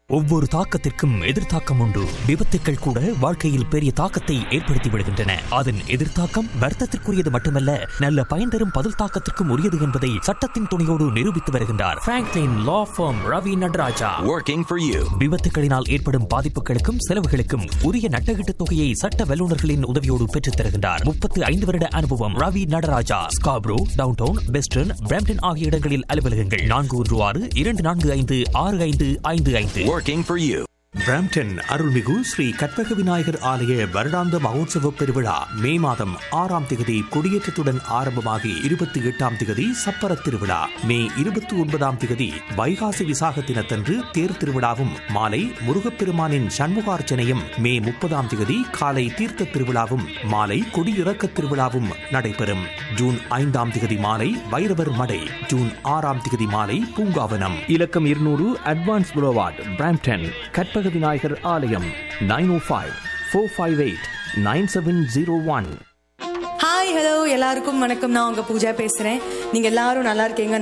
ஒவ்வொரு தாக்கத்திற்கும் எதிர்த்தாக்கம் உண்டு விபத்துக்கள் கூட வாழ்க்கையில் பெரிய தாக்கத்தை ஏற்படுத்தி விடுகின்றன அதன் எதிர்த்தாக்கம் வர்த்தத்திற்குரியது மட்டுமல்ல நல்ல பயன் தரும் பதில் தாக்கத்திற்கும் உரியது என்பதை சட்டத்தின் துணையோடு நிரூபித்து வருகின்றார் Franklin law firm Ravi Nataraja Working for you. விபத்துகளினால் ஏற்படும் பாதிப்புகளுக்கும் செலவுகளுக்கும் உரிய நட்டகீட்டு தொகையை சட்ட வல்லுநர்களின் உதவியோடு பெற்றுத் தருகின்றார் முப்பத்து ஐந்து வருட அனுபவம் Ravi Nataraja Scarborough downtown western Brampton ஆகிய இடங்களில் அலுவலகங்கள் நான்கு ஒன்று ஆறு இரண்டு நான்கு ஐந்து ஆறு ஐந்து ஐந்து ஐந்து Working for you. பிராம்டன் அருள்மிகு ஸ்ரீ கற்பக விநாயகர் ஆலய வருடாந்த மகோத்சவ பெருவிழா மே மாதம் ஆறாம் திகதி கொடியேற்றத்துடன் ஆரம்பமாகி இருபத்தி எட்டாம் திகதி சப்பர திருவிழா மே இருபத்தி ஒன்பதாம் திகதி வைகாசி விசாக தினத்தன்று தேர் திருவிழாவும் மாலை முருகப்பெருமானின் சண்முகார்ச்சனையும் மே முப்பதாம் திகதி காலை தீர்த்த திருவிழாவும் மாலை கொடியிறக்க திருவிழாவும் நடைபெறும் ஜூன் ஐந்தாம் திகதி மாலை வைரவர் மடை ஜூன் ஆறாம் திகதி மாலை பூங்காவனம் இலக்கம் இருநூறு advance boulevard Brampton Karpaga Vinayagar ஆலயம் nine O five four five eight nine seven zero one hi hello எல்லாருக்கும் வணக்கம் நான் உங்க பூஜா பேசுறேன் நீங்க எல்லாரும் நல்லா இருக்கீங்க